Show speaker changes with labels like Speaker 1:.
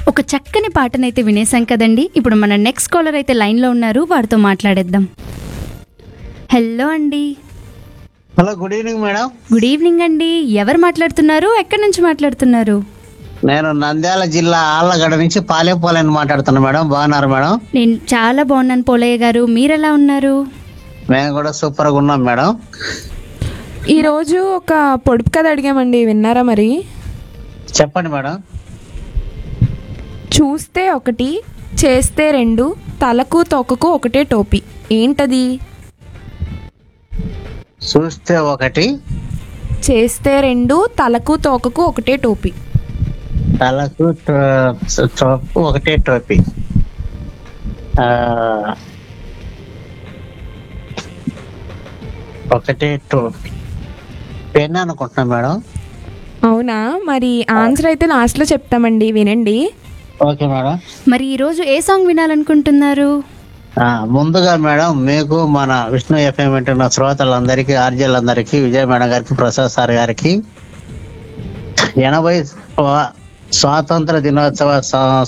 Speaker 1: ఒక చక్కని పాటనైతే వినేసాం కదండి ఇప్పుడు మన నెక్స్ట్ కాలర్ అయితే లైన్లో ఉన్నారు వారితో మాట్లాడేద్దాం హలో అండి
Speaker 2: hello good evening madam
Speaker 1: good evening అండి ఎవరు మాట్లాడుతున్నారు ఎక్కడి నుంచి మాట్లాడుతున్నారు
Speaker 2: నేను నంద్యాల జిల్లా ఆళ్ళగడ్డ నుంచి పాలేపోలేని మాట్లాడుతున్నా మేడం బాగున్నారు మేడం
Speaker 1: నేను చాలా బాగున్నాను పోలయ్య గారు మీరు ఎలా ఉన్నారు
Speaker 2: మేము కూడా సూపర్ గా ఉన్నాం మేడం
Speaker 3: ఈరోజు ఒక పొడుపు కథ అడిగామండి విన్నారా మరి
Speaker 2: చెప్పండి మేడం
Speaker 3: చూస్తే ఒకటి చేస్తే రెండు తలకు తొక్కకు ఒకటే టోపీ ఏంటది
Speaker 2: చూస్తే ఒకటి
Speaker 3: చేస్తే రెండు తలకు తోకకు ఒకటే టోపీ
Speaker 2: తలకు టో- టోపు ఒకటే టోపీ ఆ, ఒకటే టోపీ పెన్ అనుకుంటున్నా మేడం
Speaker 3: అవునా మరి ఆన్సర్ అయితే లాస్ట్లో చెప్తామండి వినండి
Speaker 2: ఓకే మేడం
Speaker 1: మరి ఈరోజు ఏ సాంగ్ వినాలనుకుంటున్నారు
Speaker 2: ఆ, ముందుగా మేడం మీకు మన విష్ణు ఎఫ్ఎం వింటున్న శ్రోతలందరికీ ఆర్జీలందరికీ విజయ మేడం గారికి ప్రసాద్ సార్ గారికి ఎనభై స్వా- స్వాతంత్ర దినోత్సవ స-